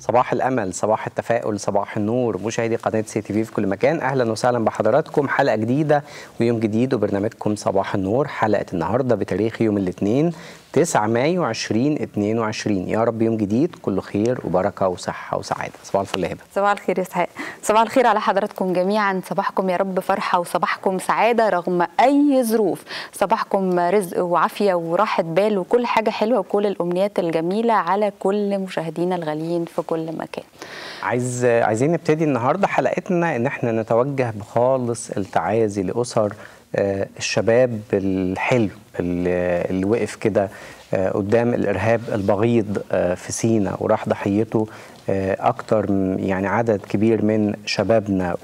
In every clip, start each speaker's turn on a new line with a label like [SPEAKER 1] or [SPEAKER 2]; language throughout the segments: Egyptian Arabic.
[SPEAKER 1] صباح الامل صباح التفاؤل صباح النور مشاهدي قناه سي تي في في كل مكان اهلا وسهلا بحضراتكم حلقه جديده ويوم جديد وبرنامجكم صباح النور حلقه النهارده بتاريخ يوم الاثنين 9 مايو 2022 يا رب يوم جديد كله خير وبركه وصحه وسعاده صباح الفل هبه
[SPEAKER 2] صباح الخير يا اسحاق صباح الخير على حضراتكم جميعا صباحكم يا رب فرحه وصباحكم سعاده رغم اي ظروف صباحكم رزق وعافيه وراحه بال وكل حاجه حلوه وكل الامنيات الجميله على كل مشاهدينا الغاليين في كل مكان
[SPEAKER 1] عايز عايزين نبتدي النهارده حلقتنا ان احنا نتوجه بخالص التعازي لاسر آه، الشباب الحلو اللي اللي وقف كده آه، قدام الارهاب البغيض آه، في سينا وراح ضحيته آه، اكتر م- يعني عدد كبير من شبابنا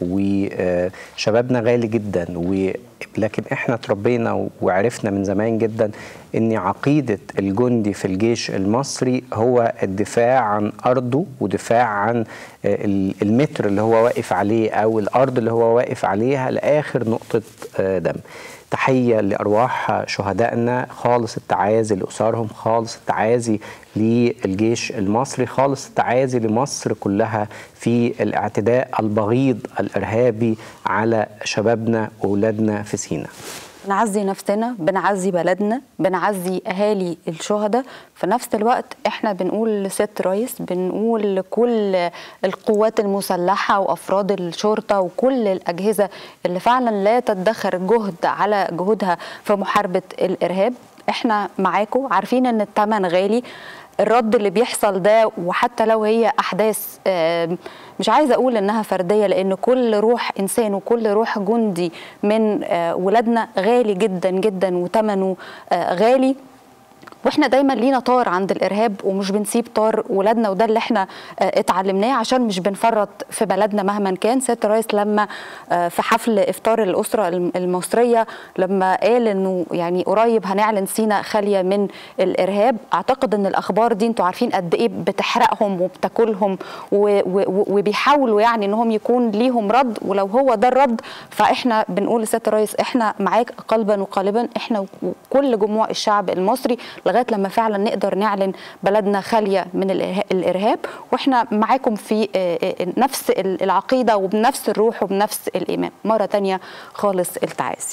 [SPEAKER 1] وشبابنا غالي جدا و لكن احنا اتربينا وعرفنا من زمان جدا ان عقيده الجندي في الجيش المصري هو الدفاع عن ارضه ودفاع عن آه، ال- المتر اللي هو واقف عليه او الارض اللي هو واقف عليها لاخر نقطه آه، دم تحيه لارواح شهدائنا خالص التعازي لاسرهم خالص التعازي للجيش المصري خالص التعازي لمصر كلها في الاعتداء البغيض الارهابي على شبابنا واولادنا في سيناء
[SPEAKER 2] بنعزي نفسنا بنعزي بلدنا بنعزي اهالي الشهداء في نفس الوقت احنا بنقول لست رئيس بنقول لكل القوات المسلحه وافراد الشرطه وكل الاجهزه اللي فعلا لا تدخر جهد على جهودها في محاربه الارهاب احنا معاكم عارفين ان الثمن غالي الرد اللي بيحصل ده وحتى لو هي احداث آم، مش عايزه اقول انها فرديه لان كل روح انسان وكل روح جندي من آه، ولادنا غالي جدا جدا وثمنه آه، غالي واحنا دايما لينا طار عند الارهاب ومش بنسيب طار ولادنا وده اللي احنا آه، اتعلمناه عشان مش بنفرط في بلدنا مهما كان سياده الرئيس لما آه، في حفل افطار الاسره الم- المصريه لما قال انه يعني قريب هنعلن سينا خاليه من الارهاب اعتقد ان الاخبار دي انتوا عارفين قد ايه بتحرقهم وبتاكلهم و- و- وبيحاولوا يعني انهم يكون ليهم رد ولو هو ده الرد فاحنا بنقول لسياده الرئيس احنا معاك قلبا وقالبا احنا وكل جموع الشعب المصري لغايه لما فعلا نقدر نعلن بلدنا خاليه من الإره- الارهاب واحنا معاكم في آه، آه، نفس العقيده وبنفس الروح وبنفس الايمان مره تانية خالص التعازي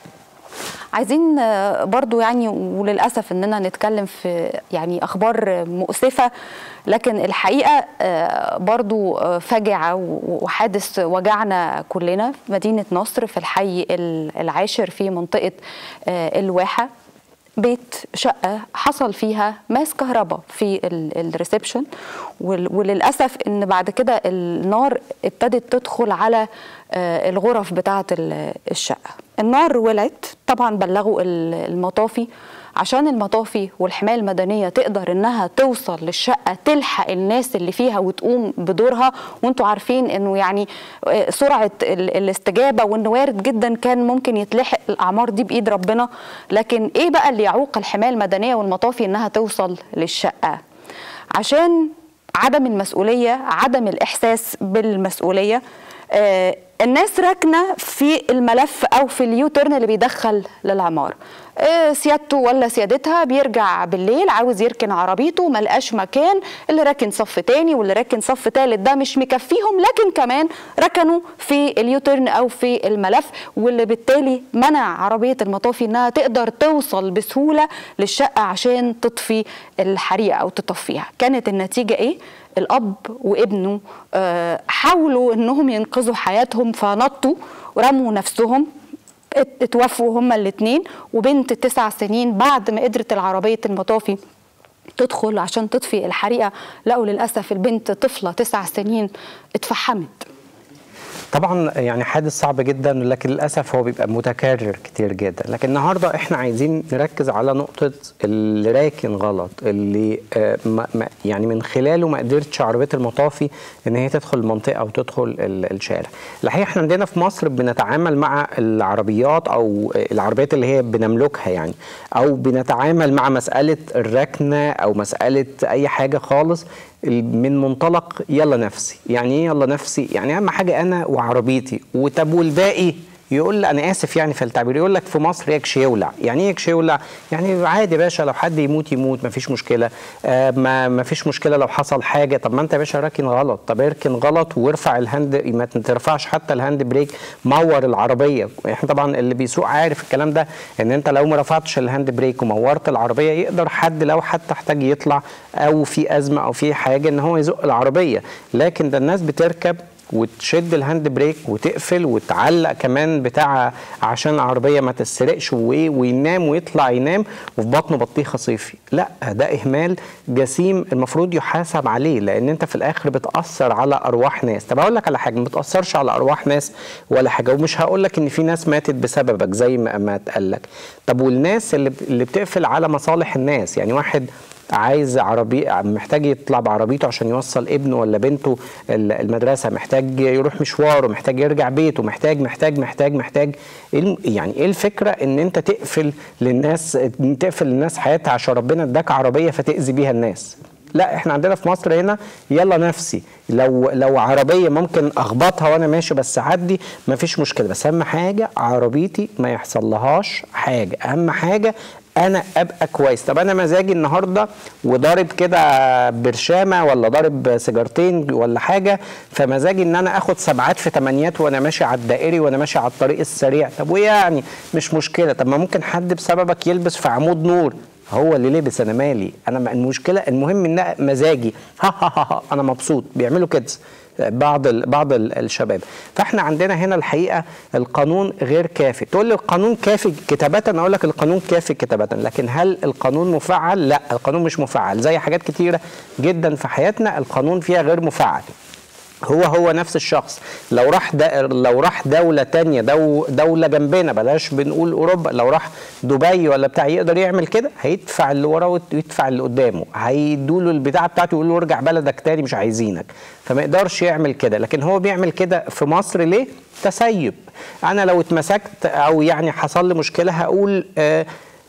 [SPEAKER 2] عايزين آه، برضو يعني وللأسف أننا نتكلم في يعني أخبار مؤسفة لكن الحقيقة آه، برضو آه، فجعة و- وحادث وجعنا كلنا في مدينة نصر في الحي ال- العاشر في منطقة آه، الواحة بيت شقة حصل فيها ماس كهرباء في ال- الريسبشن وال- وللأسف إن بعد كده النار ابتدت تدخل على آه، الغرف بتاعة ال- الشقة النار ولعت طبعا بلغوا ال- المطافي عشان المطافي والحماية المدنية تقدر انها توصل للشقة تلحق الناس اللي فيها وتقوم بدورها وانتوا عارفين انه يعني آه، سرعة ال- الاستجابة وان وارد جدا كان ممكن يتلحق الاعمار دي بايد ربنا لكن ايه بقى اللي يعوق الحماية المدنية والمطافي انها توصل للشقة عشان عدم المسؤولية عدم الإحساس بالمسؤولية آه، الناس راكنة في الملف أو في اليوترن اللي بيدخل للعمار آه، سيادته ولا سيادتها بيرجع بالليل عاوز يركن عربيته ملقاش مكان اللي راكن صف تاني واللي راكن صف تالت ده مش مكفيهم لكن كمان ركنوا في اليوترن أو في الملف واللي بالتالي منع عربية المطافي إنها تقدر توصل بسهولة للشقة عشان تطفي الحريقة أو تطفيها كانت النتيجة إيه؟ الاب وابنه آه، حاولوا انهم ينقذوا حياتهم فنطوا ورموا نفسهم ات- اتوفوا هما الاثنين وبنت تسع سنين بعد ما قدرت العربيه المطافي تدخل عشان تطفي الحريقه لقوا للاسف البنت طفله تسع سنين اتفحمت
[SPEAKER 1] طبعا يعني حادث صعب جدا لكن للاسف هو بيبقى متكرر كتير جدا لكن النهارده احنا عايزين نركز على نقطه اللي راكن غلط اللي آه، ما ما- يعني من خلاله ما قدرتش عربيه المطافي ان هي تدخل المنطقه وتدخل ال- الشارع الحقيقه احنا عندنا في مصر بنتعامل مع العربيات او العربيات اللي هي بنملكها يعني او بنتعامل مع مساله الركنه او مساله اي حاجه خالص من منطلق يلا نفسي يعني ايه يلا نفسي يعني اهم حاجه انا وعربيتي وطب والباقي يقول انا اسف يعني في التعبير يقول لك في مصر يكش يولع يعني ايه يكش يولع يعني عادي يا باشا لو حد يموت يموت ما فيش مشكله آه ما ما فيش مشكله لو حصل حاجه طب ما انت يا باشا راكن غلط طب اركن غلط وارفع الهاند ما ترفعش حتى الهاند بريك مور العربيه احنا طبعا اللي بيسوق عارف الكلام ده ان انت لو ما رفعتش الهاند بريك ومورت العربيه يقدر حد لو حتى احتاج يطلع او في ازمه او في حاجه ان هو يزق العربيه لكن ده الناس بتركب وتشد الهاند بريك وتقفل وتعلق كمان بتاع عشان العربيه ما تسرقش وينام ويطلع ينام وفي بطنه بطيخه صيفي لا ده اهمال جسيم المفروض يحاسب عليه لان انت في الاخر بتاثر على ارواح ناس طب اقول لك على حاجه ما بتاثرش على ارواح ناس ولا حاجه ومش هقول لك ان في ناس ماتت بسببك زي ما ما اتقال لك طب والناس اللي اللي بتقفل على مصالح الناس يعني واحد عايز عربي محتاج يطلع بعربيته عشان يوصل ابنه ولا بنته المدرسه محتاج يروح مشواره محتاج يرجع بيته محتاج محتاج محتاج محتاج يعني ايه الفكره ان انت تقفل للناس تقفل للناس حياتها عشان ربنا اداك عربيه فتاذي بيها الناس لا احنا عندنا في مصر هنا يلا نفسي لو لو عربيه ممكن اخبطها وانا ماشي بس اعدي مفيش مشكله بس اهم حاجه عربيتي ما يحصل لهاش حاجه اهم حاجه انا ابقى كويس طب انا مزاجي النهارده وضارب كده برشامه ولا ضارب سيجارتين ولا حاجه فمزاجي ان انا اخد سبعات في تمانيات وانا ماشي على الدائري وانا ماشي على الطريق السريع طب ويعني مش مشكله طب ما ممكن حد بسببك يلبس في عمود نور هو اللي لبس انا مالي انا المشكله المهم ان مزاجي ها ها ها, ها انا مبسوط بيعملوا كده بعض ال بعض ال الشباب فاحنا عندنا هنا الحقيقه القانون غير كافي تقول لي القانون كافي كتابه اقول لك القانون كافي كتابه لكن هل القانون مفعل لا القانون مش مفعل زي حاجات كتيره جدا في حياتنا القانون فيها غير مفعل هو هو نفس الشخص لو راح لو راح دولة تانية دو دولة جنبنا بلاش بنقول أوروبا لو راح دبي ولا بتاع يقدر يعمل كده هيدفع اللي وراه ويدفع اللي قدامه هيدوا له البتاع بتاعته يقول له ارجع بلدك تاني مش عايزينك فما يقدرش يعمل كده لكن هو بيعمل كده في مصر ليه؟ تسيب أنا لو اتمسكت أو يعني حصل لي مشكلة هقول آه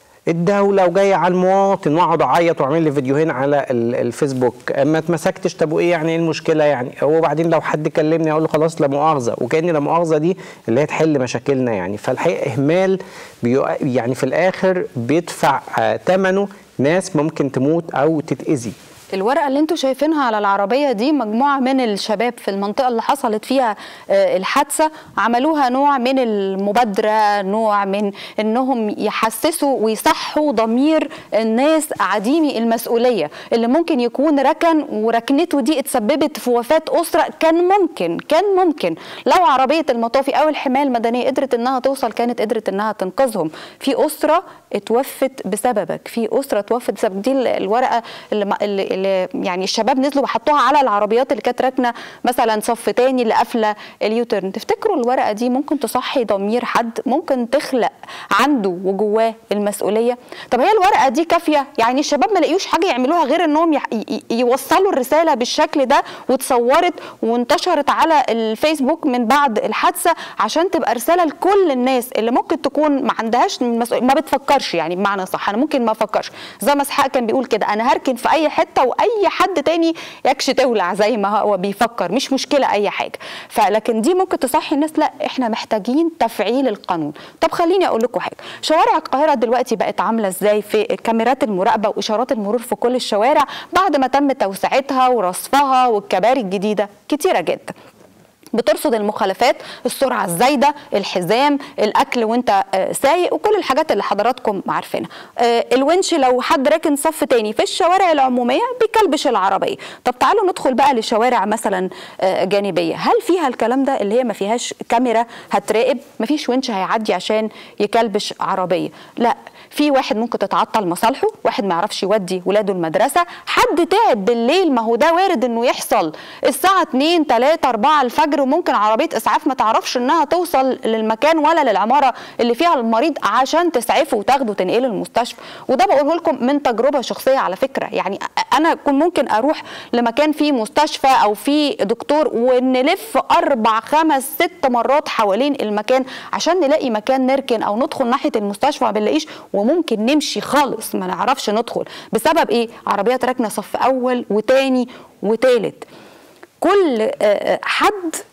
[SPEAKER 1] الدولة وجاية على المواطن واقعد اعيط واعمل لي فيديوهين على الفيسبوك ما اتمسكتش طب وايه يعني ايه المشكلة يعني وبعدين لو حد كلمني اقول له خلاص لا مؤاخذة وكأن لا مؤاخذة دي اللي هي تحل مشاكلنا يعني فالحقيقة اهمال بيو يعني في الاخر بيدفع ثمنه ناس ممكن تموت او تتأذي
[SPEAKER 2] الورقه اللي انتم شايفينها على العربيه دي مجموعه من الشباب في المنطقه اللي حصلت فيها الحادثه عملوها نوع من المبادره نوع من انهم يحسسوا ويصحوا ضمير الناس عديمي المسؤوليه اللي ممكن يكون ركن وركنته دي اتسببت في وفاه اسره كان ممكن كان ممكن لو عربيه المطافي او الحمايه المدنيه قدرت انها توصل كانت قدرت انها تنقذهم في اسره اتوفت بسببك في اسره اتوفت بسبب دي الورقه اللي, اللي يعني الشباب نزلوا وحطوها على العربيات اللي كانت راكنه مثلا صف تاني اللي قافله اليوترن تفتكروا الورقه دي ممكن تصحي ضمير حد ممكن تخلق عنده وجواه المسؤوليه طب هي الورقه دي كافيه يعني الشباب ما لقيوش حاجه يعملوها غير انهم يوصلوا الرساله بالشكل ده واتصورت وانتشرت على الفيسبوك من بعد الحادثه عشان تبقى رساله لكل الناس اللي ممكن تكون ما عندهاش ما بتفكرش يعني بمعنى صح انا ممكن ما افكرش زي ما اسحاق كان بيقول كده انا هركن في اي حته واي حد تاني يكش تولع زي ما هو بيفكر مش مشكله اي حاجه فلكن دي ممكن تصحي الناس لا احنا محتاجين تفعيل القانون طب خليني اقول لكم حاجه شوارع القاهره دلوقتي بقت عامله ازاي في كاميرات المراقبه واشارات المرور في كل الشوارع بعد ما تم توسعتها ورصفها والكباري الجديده كتيره جدا بترصد المخالفات السرعه الزايده الحزام الاكل وانت سايق وكل الحاجات اللي حضراتكم عارفينها الونش لو حد راكن صف تاني في الشوارع العموميه بيكلبش العربيه طب تعالوا ندخل بقى لشوارع مثلا جانبيه هل فيها الكلام ده اللي هي ما فيهاش كاميرا هتراقب ما فيش ونش هيعدي عشان يكلبش عربيه لا في واحد ممكن تتعطل مصالحه واحد ما يعرفش يودي ولاده المدرسه حد تعب بالليل ما هو ده وارد انه يحصل الساعه 2 3 4 الفجر وممكن عربيه اسعاف ما تعرفش انها توصل للمكان ولا للعماره اللي فيها المريض عشان تسعفه وتاخده وتنقله المستشفى وده بقوله لكم من تجربه شخصيه على فكره يعني انا كنت ممكن اروح لمكان فيه مستشفى او فيه دكتور ونلف اربع خمس ست مرات حوالين المكان عشان نلاقي مكان نركن او ندخل ناحيه المستشفى ما بنلاقيش وممكن نمشي خالص ما نعرفش ندخل بسبب ايه عربيات راكنه صف اول وتاني وتالت كل حد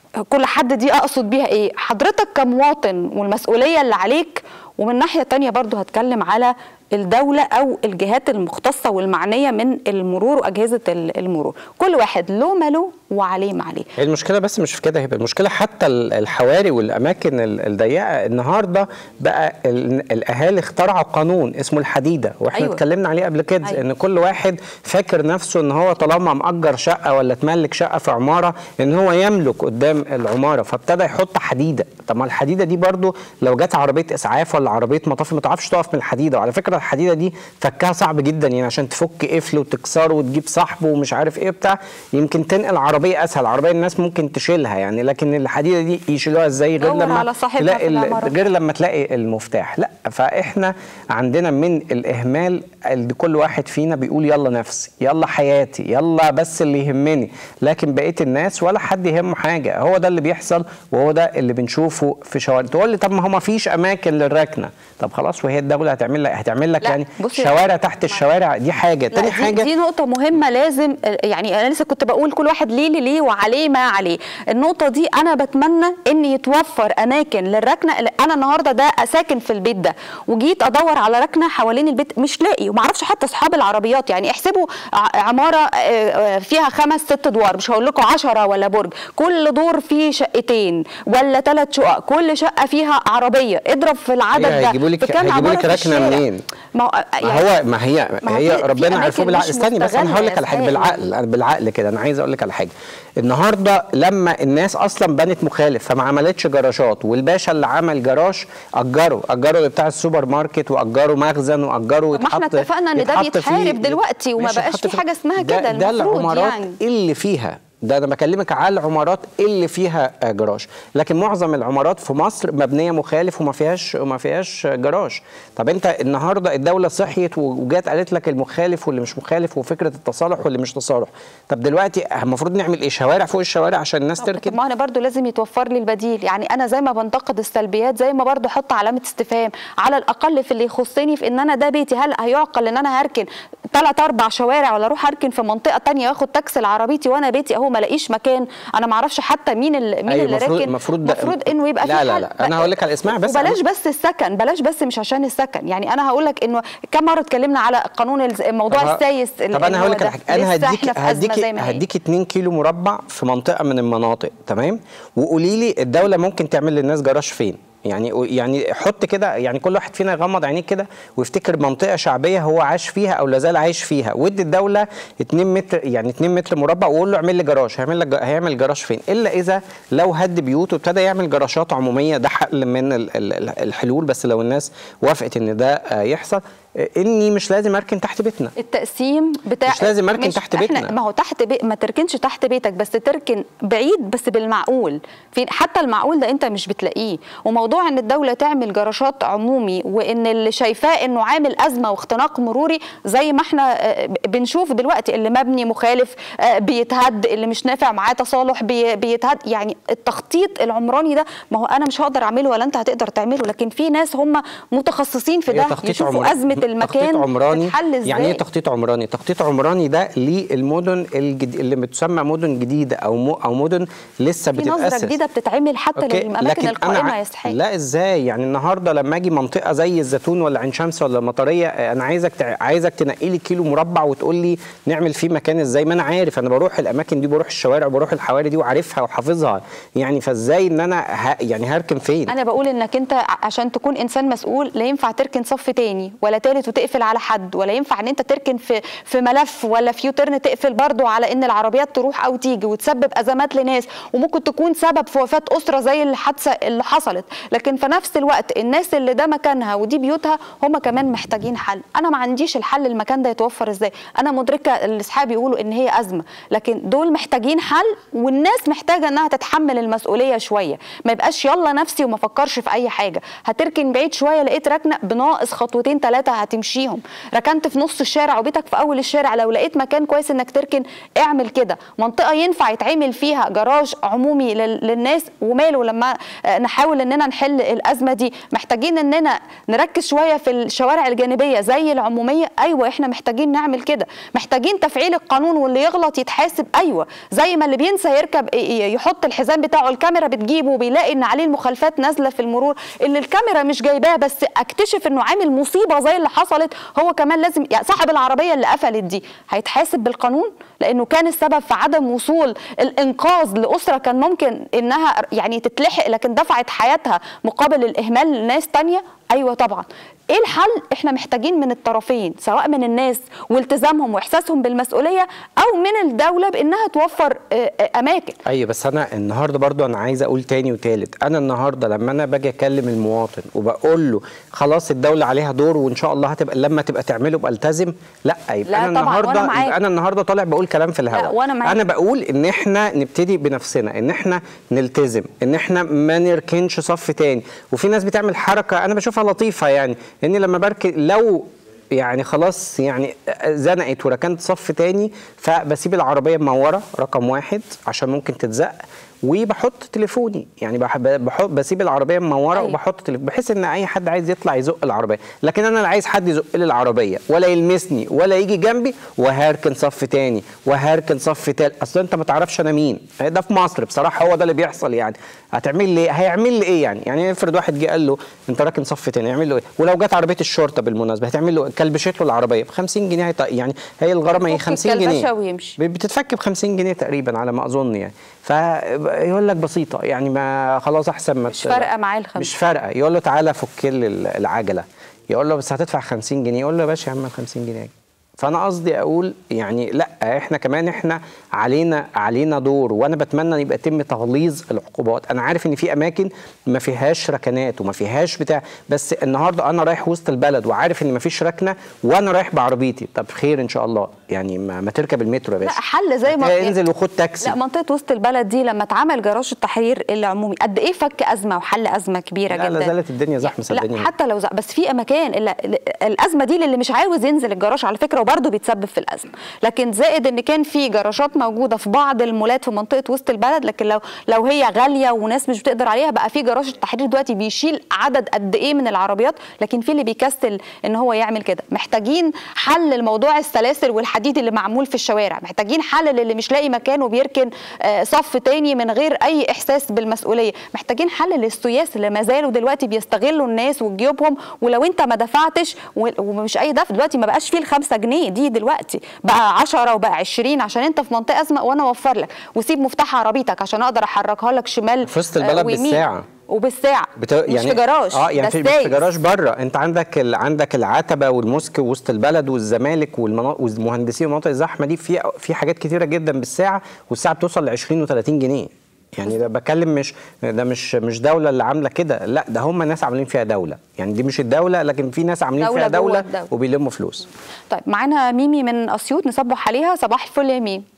[SPEAKER 2] كل حد دي اقصد بيها ايه حضرتك كمواطن والمسؤوليه اللي عليك ومن ناحيه تانية برضو هتكلم على الدولة أو الجهات المختصة والمعنية من المرور وأجهزة ال- المرور كل واحد له ما له وعليه ما عليه
[SPEAKER 1] هي المشكله بس مش في كده هيبقى المشكله حتى ال- الحواري والاماكن ال- الضيقه النهارده بقى ال- الاهالي اخترعوا قانون اسمه الحديده واحنا
[SPEAKER 2] أيوة.
[SPEAKER 1] اتكلمنا عليه قبل كده
[SPEAKER 2] أيوة.
[SPEAKER 1] ان كل واحد فاكر نفسه ان هو طالما مأجر شقه ولا تملك شقه في عماره ان هو يملك قدام العماره فابتدى يحط حديده طب ما الحديده دي برضو لو جت عربيه اسعاف ولا عربيه مطافي ما تعرفش تقف من الحديده وعلى فكره الحديده دي فكها صعب جدا يعني عشان تفك قفل وتكسره وتجيب صاحبه ومش عارف ايه بتاع يمكن تنقل عربيه اسهل عربيه الناس ممكن تشيلها يعني لكن الحديده دي يشيلوها ازاي غير
[SPEAKER 2] دور
[SPEAKER 1] لما
[SPEAKER 2] على صاحبها
[SPEAKER 1] تلاقي
[SPEAKER 2] في
[SPEAKER 1] ال-
[SPEAKER 2] العمارة.
[SPEAKER 1] غير لما تلاقي المفتاح لا فاحنا عندنا من الاهمال اللي كل واحد فينا بيقول يلا نفسي يلا حياتي يلا بس اللي يهمني لكن بقيه الناس ولا حد يهمه حاجه هو ده اللي بيحصل وهو ده اللي بنشوفه في شوارع تقول لي طب ما هو ما فيش اماكن للركنه طب خلاص وهي الدوله هتعمل لك هتعمل لك
[SPEAKER 2] لا،
[SPEAKER 1] يعني
[SPEAKER 2] بصي-
[SPEAKER 1] شوارع تحت الشوارع دي حاجه
[SPEAKER 2] لا
[SPEAKER 1] تاني
[SPEAKER 2] دي,
[SPEAKER 1] حاجه
[SPEAKER 2] دي نقطة مهمة لازم يعني أنا لسه كنت بقول كل واحد ليه ليه ليه وعليه ما عليه النقطة دي أنا بتمنى إن يتوفر أماكن للركنة أنا النهاردة ده ساكن في البيت ده وجيت أدور على ركنة حوالين البيت مش لاقي ومعرفش حتى أصحاب العربيات يعني احسبوا ع- عمارة آه، آه، فيها خمس ست أدوار مش هقول لكم عشرة ولا برج كل دور فيه شقتين ولا ثلاث شقق كل شقة فيها عربية اضرب في العدد
[SPEAKER 1] هي
[SPEAKER 2] ده
[SPEAKER 1] هيجيبوا لك-
[SPEAKER 2] في كام
[SPEAKER 1] هيجيبوا
[SPEAKER 2] عمارة
[SPEAKER 1] لك
[SPEAKER 2] في
[SPEAKER 1] ركنة
[SPEAKER 2] الشارع؟
[SPEAKER 1] منين؟
[SPEAKER 2] ما هو
[SPEAKER 1] ما
[SPEAKER 2] يعني
[SPEAKER 1] هو ما هي
[SPEAKER 2] ما
[SPEAKER 1] هي
[SPEAKER 2] في- في
[SPEAKER 1] ربنا
[SPEAKER 2] أماكن
[SPEAKER 1] عرفوه بالعقل
[SPEAKER 2] مش
[SPEAKER 1] استني بس انا
[SPEAKER 2] مستغلة
[SPEAKER 1] هقول لك
[SPEAKER 2] يا
[SPEAKER 1] على حاجه
[SPEAKER 2] إسماعيل.
[SPEAKER 1] بالعقل أنا بالعقل كده انا عايز اقول لك على حاجه النهارده لما الناس اصلا بنت مخالف فما عملتش جراشات والباشا اللي عمل جراج اجره اجره بتاع السوبر ماركت واجره مخزن واجره
[SPEAKER 2] طب ما احنا
[SPEAKER 1] يتحط-
[SPEAKER 2] اتفقنا إن ده
[SPEAKER 1] يتحط
[SPEAKER 2] بيتحارب
[SPEAKER 1] فيه-
[SPEAKER 2] دلوقتي وما
[SPEAKER 1] ماشي،
[SPEAKER 2] بقاش
[SPEAKER 1] يتحط
[SPEAKER 2] في
[SPEAKER 1] فيه-
[SPEAKER 2] حاجة اسمها
[SPEAKER 1] ده-
[SPEAKER 2] كده،
[SPEAKER 1] ده
[SPEAKER 2] المفروض
[SPEAKER 1] العمارات
[SPEAKER 2] يعني.
[SPEAKER 1] اللي فيها ده انا بكلمك على العمارات اللي فيها آه، جراج لكن معظم العمارات في مصر مبنيه مخالف وما فيهاش وما فيهاش جراج طب انت النهارده الدوله صحيت وجات قالت لك المخالف واللي مش مخالف وفكره التصالح واللي مش تصالح طب دلوقتي المفروض نعمل ايه شوارع فوق الشوارع عشان الناس
[SPEAKER 2] طب
[SPEAKER 1] تركن
[SPEAKER 2] ما انا برضو لازم يتوفر لي البديل يعني انا زي ما بنتقد السلبيات زي ما برضو احط علامه استفهام على الاقل في اللي يخصني في ان انا ده بيتي هل هيعقل ان انا هركن ثلاث اربع شوارع ولا اروح اركن في منطقه تانية واخد تاكسي لعربيتي وانا بيتي اهو ما الاقيش مكان انا ما اعرفش حتى مين ال- مين
[SPEAKER 1] أيوة،
[SPEAKER 2] اللي
[SPEAKER 1] مفروض-
[SPEAKER 2] راكن
[SPEAKER 1] مفروض ده-
[SPEAKER 2] المفروض انه يبقى
[SPEAKER 1] لا،
[SPEAKER 2] في
[SPEAKER 1] لا،
[SPEAKER 2] حل.
[SPEAKER 1] لا، أنا هقول لك على اسمها بس
[SPEAKER 2] وبلاش
[SPEAKER 1] أنا-
[SPEAKER 2] بس السكن بلاش بس مش عشان السكن يعني انا هقول لك انه كم مره اتكلمنا على قانون الز- موضوع
[SPEAKER 1] طب ه-
[SPEAKER 2] السايس ال-
[SPEAKER 1] طب انا
[SPEAKER 2] اللي
[SPEAKER 1] هقول
[SPEAKER 2] هو
[SPEAKER 1] لك على
[SPEAKER 2] ده.
[SPEAKER 1] حاجه انا
[SPEAKER 2] لسه
[SPEAKER 1] هديك
[SPEAKER 2] احنا في أزمة
[SPEAKER 1] هديك
[SPEAKER 2] زي ما هي.
[SPEAKER 1] هديك 2 كيلو مربع في منطقه من المناطق تمام وقولي لي الدوله ممكن تعمل للناس جراج فين يعني يعني حط كده يعني كل واحد فينا يغمض عينيه كده ويفتكر منطقه شعبيه هو عاش فيها او لازال عايش فيها وادي الدوله 2 متر يعني 2 متر مربع وقول له اعمل لي جراج هيعمل لك هيعمل جراج فين الا اذا لو هد بيوت وابتدى يعمل جراشات عموميه ده حل من ال- ال- الحلول بس لو الناس وافقت ان ده آه، يحصل آه، اني مش لازم اركن تحت بيتنا
[SPEAKER 2] التقسيم بتاع
[SPEAKER 1] مش لازم أركن تحت
[SPEAKER 2] إحنا-
[SPEAKER 1] بيتنا.
[SPEAKER 2] ما هو تحت بي... ما تركنش تحت بيتك بس تركن بعيد بس بالمعقول في حتى المعقول ده انت مش بتلاقيه وموضوع ان الدوله تعمل جراشات عمومي وان اللي شايفاه انه عامل ازمه واختناق مروري زي ما احنا آه، بنشوف دلوقتي اللي مبني مخالف آه، بيتهد اللي مش نافع معاه تصالح بي... بيتهد يعني التخطيط العمراني ده ما هو انا مش هقدر اعمله ولا انت هتقدر تعمله لكن في ناس هم متخصصين في
[SPEAKER 1] هي
[SPEAKER 2] ده
[SPEAKER 1] تخطيط
[SPEAKER 2] يشوفوا
[SPEAKER 1] عمراني.
[SPEAKER 2] ازمه المكان
[SPEAKER 1] تخطيط عمراني
[SPEAKER 2] تتحل ازاي
[SPEAKER 1] يعني ايه تخطيط عمراني تخطيط عمراني ده للمدن الجد... اللي بتسمى مدن جديده او م... او مدن لسه
[SPEAKER 2] في
[SPEAKER 1] بتتاسس
[SPEAKER 2] نظره جديده بتتعمل حتى
[SPEAKER 1] أوكي،
[SPEAKER 2] للاماكن
[SPEAKER 1] لكن
[SPEAKER 2] القائمه
[SPEAKER 1] أنا
[SPEAKER 2] يا اسحاق
[SPEAKER 1] لا ازاي يعني النهارده لما اجي منطقه زي الزيتون ولا عين شمس ولا المطريه آه، انا عايزك تع... عايزك تنقي لي كيلو مربع وتقول لي نعمل فيه مكان ازاي ما انا عارف انا بروح الاماكن دي بروح الشوارع وبروح الحواري دي وعارفها وحافظها يعني فازاي ان انا ه... يعني هركن فين
[SPEAKER 2] انا بقول انك انت ع- عشان تكون انسان مسؤول لا ينفع تركن صف تاني ولا تالت وتقفل على حد ولا ينفع ان انت تركن في في ملف ولا في يوترن تقفل برضو على ان العربيات تروح او تيجي وتسبب ازمات لناس وممكن تكون سبب في وفاه اسره زي الحادثه اللي حصلت لكن في نفس الوقت الناس اللي ده مكانها ودي بيوتها هم كمان محتاجين حل انا ما عنديش الحل المكان ده يتوفر ازاي انا مدركه اللي اصحابي يقولوا ان هي ازمه لكن دول محتاجين حل والناس محتاجه انها تتحمل المسؤوليه شويه ما يبقاش يلا نفسي وما فكرش في اي حاجه هتركن بعيد شويه لقيت ركنه بناقص خطوتين ثلاثه هتمشيهم ركنت في نص الشارع وبيتك في اول الشارع لو لقيت مكان كويس انك تركن اعمل كده منطقه ينفع يتعمل فيها جراج عمومي لل- للناس وماله لما آه، نحاول اننا نحل الازمه دي محتاجين اننا نركز شويه في الشوارع الجانبيه زي العموميه ايوه احنا محتاجين نعمل كده محتاجين تفعيل القانون واللي يغلط يتحاسب ايوه زي ما اللي بينسى يركب ي- ي- يحط الحزام بتاعه الكاميرا بتجيبه وبيلاقي ان عليه المخالفات نازله في المرور اللي الكاميرا مش جايباه بس اكتشف انه عامل مصيبه زي اللي حصلت هو كمان لازم يعني صاحب العربيه اللي قفلت دي هيتحاسب بالقانون لانه كان السبب في عدم وصول الانقاذ لاسره كان ممكن انها يعني تتلحق لكن دفعت حياتها مقابل الاهمال لناس تانية ايوه طبعا ايه الحل احنا محتاجين من الطرفين سواء من الناس والتزامهم واحساسهم بالمسؤوليه او من الدوله بانها توفر آه، آه، اماكن
[SPEAKER 1] ايوه بس انا النهارده برضو انا عايز اقول تاني وتالت انا النهارده لما انا باجي اكلم المواطن وبقول له خلاص الدوله عليها دور وان شاء الله هتبقى لما تبقى تعمله ابقى التزم لا يبقى
[SPEAKER 2] لا
[SPEAKER 1] انا
[SPEAKER 2] طبعاً، وأنا
[SPEAKER 1] النهارده
[SPEAKER 2] معاك.
[SPEAKER 1] يبقى انا النهارده طالع بقول كلام في الهواء
[SPEAKER 2] لا، وأنا معاك.
[SPEAKER 1] انا بقول ان احنا نبتدي بنفسنا ان احنا نلتزم ان احنا ما نركنش صف تاني وفي ناس بتعمل حركه انا بشوفها لطيفه يعني ان لما بركن لو يعني خلاص يعني زنقت وركنت صف تاني فبسيب العربيه منوره رقم واحد عشان ممكن تتزق وبحط تليفوني يعني بح- بحط بسيب العربيه منوره
[SPEAKER 2] أيوة.
[SPEAKER 1] وبحط تليفون بحيث ان اي حد عايز يطلع يزق العربيه لكن انا لا عايز حد يزق لي العربيه ولا يلمسني ولا يجي جنبي وهركن صف تاني وهركن صف تالت اصل انت ما تعرفش انا مين ده في مصر بصراحه هو ده اللي بيحصل يعني هتعمل لي إيه؟ هيعمل لي ايه يعني يعني افرض واحد جه قال له انت راكن صف تاني يعمل له ايه ولو جت عربيه الشرطه بالمناسبه هتعمل له كلبشت له العربيه ب 50 جنيه هيط- يعني هي الغرامه هي
[SPEAKER 2] يفك
[SPEAKER 1] 50 جنيه
[SPEAKER 2] الكلبشة ويمشي.
[SPEAKER 1] بتتفك ب 50 جنيه تقريبا على ما اظن يعني فيقول لك بسيطه يعني ما خلاص احسن ما
[SPEAKER 2] مش
[SPEAKER 1] ت-
[SPEAKER 2] فارقة معاه الخمسة.
[SPEAKER 1] مش فارقه يقول له تعالى فك لي ال- العجله يقول له بس هتدفع 50 جنيه يقول له يا باشا يا عم ال 50 جنيه فانا قصدي اقول يعني لا احنا كمان احنا علينا علينا دور وانا بتمنى ان يبقى يتم تغليظ العقوبات انا عارف ان في اماكن ما فيهاش ركنات وما فيهاش بتاع بس النهارده انا رايح وسط البلد وعارف ان ما فيش ركنه وانا رايح بعربيتي طب خير ان شاء الله يعني ما, ما تركب المترو يا
[SPEAKER 2] لا
[SPEAKER 1] باشا
[SPEAKER 2] حل زي ما
[SPEAKER 1] انزل وخد تاكسي
[SPEAKER 2] لا منطقه وسط البلد دي لما اتعمل جراج التحرير العمومي قد ايه فك ازمه وحل ازمه كبيره
[SPEAKER 1] لا،
[SPEAKER 2] جدا
[SPEAKER 1] لا زالت الدنيا زحمة
[SPEAKER 2] لا
[SPEAKER 1] صدقني.
[SPEAKER 2] حتى لو زق بس في اماكن اللي الازمه دي للي مش عاوز ينزل الجراج على فكره وبرده بيتسبب في الازمه لكن زائد ان كان في جراجات موجوده في بعض المولات في منطقه وسط البلد لكن لو لو هي غاليه وناس مش بتقدر عليها بقى في جراج التحرير دلوقتي بيشيل عدد قد ايه من العربيات لكن في اللي بيكسل ان هو يعمل كده محتاجين حل الموضوع السلاسل والحديد اللي معمول في الشوارع محتاجين حل للي مش لاقي مكان وبيركن آه، صف تاني من غير اي احساس بالمسؤوليه محتاجين حل للسياس اللي ما زالوا دلوقتي بيستغلوا الناس وجيوبهم ولو انت ما دفعتش و- ومش اي دفع دلوقتي ما بقاش فيه الخمسة جنيه دي دلوقتي بقى 10 وبقى 20 عشان انت في منطقه ازمه وانا اوفر لك وسيب مفتاح عربيتك عشان اقدر احركها لك شمال
[SPEAKER 1] في وسط
[SPEAKER 2] آه،
[SPEAKER 1] البلد
[SPEAKER 2] ويمين.
[SPEAKER 1] بالساعة.
[SPEAKER 2] وبالساعه
[SPEAKER 1] بت...
[SPEAKER 2] مش في جراج
[SPEAKER 1] اه يعني
[SPEAKER 2] ده
[SPEAKER 1] في, مش
[SPEAKER 2] السايس.
[SPEAKER 1] في جراج بره انت عندك ال... عندك العتبه والمسك ووسط البلد والزمالك والمنا... والمهندسين والمناطق الزحمه دي في في حاجات كتيره جدا بالساعه والساعه بتوصل ل 20 و30 جنيه يعني ده بكلم مش ده مش مش دوله اللي عامله كده لا ده هم ناس عاملين فيها دوله يعني دي مش الدوله لكن في ناس عاملين
[SPEAKER 2] دولة
[SPEAKER 1] فيها
[SPEAKER 2] جوه
[SPEAKER 1] دوله
[SPEAKER 2] الدولة.
[SPEAKER 1] وبيلموا فلوس
[SPEAKER 2] طيب معانا ميمي من اسيوط نصبح عليها صباح الفل يا ميمي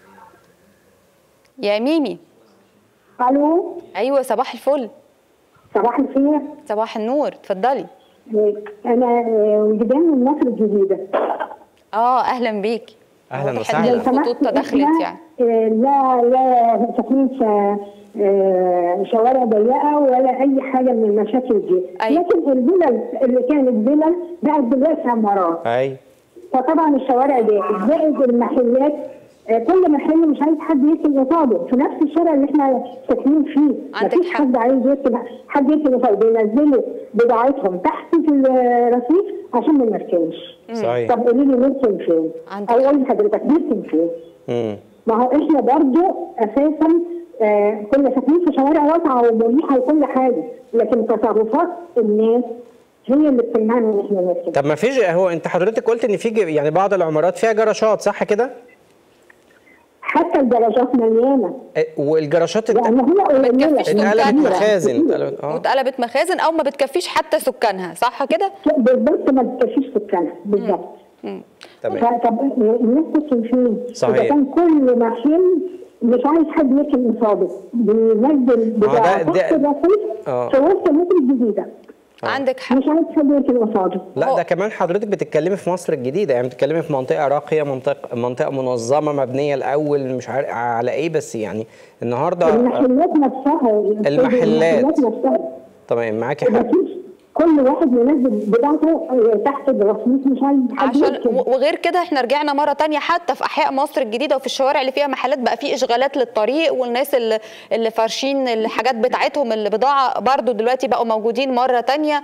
[SPEAKER 2] يا ميمي
[SPEAKER 3] الو
[SPEAKER 2] ايوه صباح الفل
[SPEAKER 3] صباح الخير
[SPEAKER 2] صباح النور اتفضلي
[SPEAKER 3] انا وجدان من مصر الجديده
[SPEAKER 2] اه اهلا بيك
[SPEAKER 1] أهلاً
[SPEAKER 2] واضح
[SPEAKER 1] وسهلاً.
[SPEAKER 2] ان
[SPEAKER 1] لو
[SPEAKER 2] الخطوط
[SPEAKER 3] إحنا،
[SPEAKER 2] تدخلت يعني
[SPEAKER 3] آه، لا لا ساكنين في آه، شوارع ضيقه ولا اي حاجه من المشاكل دي
[SPEAKER 2] أيوة.
[SPEAKER 3] لكن الفلل اللي كانت فلل بقت دلوقتي عمارات
[SPEAKER 1] اي
[SPEAKER 3] فطبعا الشوارع دي زائد المحلات آه، كل محل مش عايز حد يركن قصاده في نفس الشارع اللي احنا ساكنين فيه
[SPEAKER 2] عندك
[SPEAKER 3] مفيش
[SPEAKER 2] حق.
[SPEAKER 3] حد عايز يركن حد يركن قصاده بينزلوا بضاعتهم تحت في الرصيف عشان ما نركنش
[SPEAKER 1] صحيح
[SPEAKER 3] طب قولي لي نركن فين؟
[SPEAKER 2] عندك
[SPEAKER 3] او قولي لحضرتك نركن فين؟
[SPEAKER 1] امم
[SPEAKER 3] ما هو احنا برضو اساسا آه كنا ساكنين في شوارع واسعه ومريحه وكل حاجه لكن تصرفات الناس هي اللي بتمنعنا ان احنا نركن
[SPEAKER 1] طب ما فيش هو انت حضرتك قلت ان في ج- يعني بعض العمارات فيها جراشات صح كده؟
[SPEAKER 3] حتى الدرجات مليانه
[SPEAKER 1] اه، والجراشات انت
[SPEAKER 3] يعني هي قليله
[SPEAKER 2] بتكفيش
[SPEAKER 1] اتقلبت
[SPEAKER 2] سكانها.
[SPEAKER 1] مخازن اتقلبت اه
[SPEAKER 2] واتقلبت مخازن او ما بتكفيش حتى سكانها صح كده
[SPEAKER 3] بالظبط ما بتكفيش سكانها بالظبط
[SPEAKER 1] تمام
[SPEAKER 3] طب الناس تسكن فين؟
[SPEAKER 1] صحيح.
[SPEAKER 3] اذا كان كل محل مش عايز حد يركن قصاده بينزل
[SPEAKER 1] ما هو ده-
[SPEAKER 3] بضاعه
[SPEAKER 1] ده-
[SPEAKER 3] تحت الرصيف
[SPEAKER 1] اه.
[SPEAKER 3] في وسط مصر الجديده
[SPEAKER 2] عندك حق
[SPEAKER 3] مش عايز حد يركن قصاده
[SPEAKER 1] لا
[SPEAKER 2] هو-
[SPEAKER 1] ده كمان حضرتك بتتكلمي في مصر الجديده يعني بتتكلمي في منطقه راقيه منطقه منطقه منظمه مبنيه الاول مش عارف على ايه بس يعني النهارده
[SPEAKER 3] المحلات نفسها يا أستاذ،
[SPEAKER 1] المحلات.
[SPEAKER 3] نفسها
[SPEAKER 1] تمام معاكي حق
[SPEAKER 3] مفيش كل واحد منزل بضاعته تحت الرصيف مش عايز حد
[SPEAKER 2] عشان
[SPEAKER 3] يركن.
[SPEAKER 2] و- وغير كده احنا رجعنا مره تانية حتى في احياء مصر الجديده وفي الشوارع اللي فيها محلات بقى في اشغالات للطريق والناس اللي, اللي فارشين الحاجات بتاعتهم البضاعه برضو دلوقتي بقوا موجودين مره تانية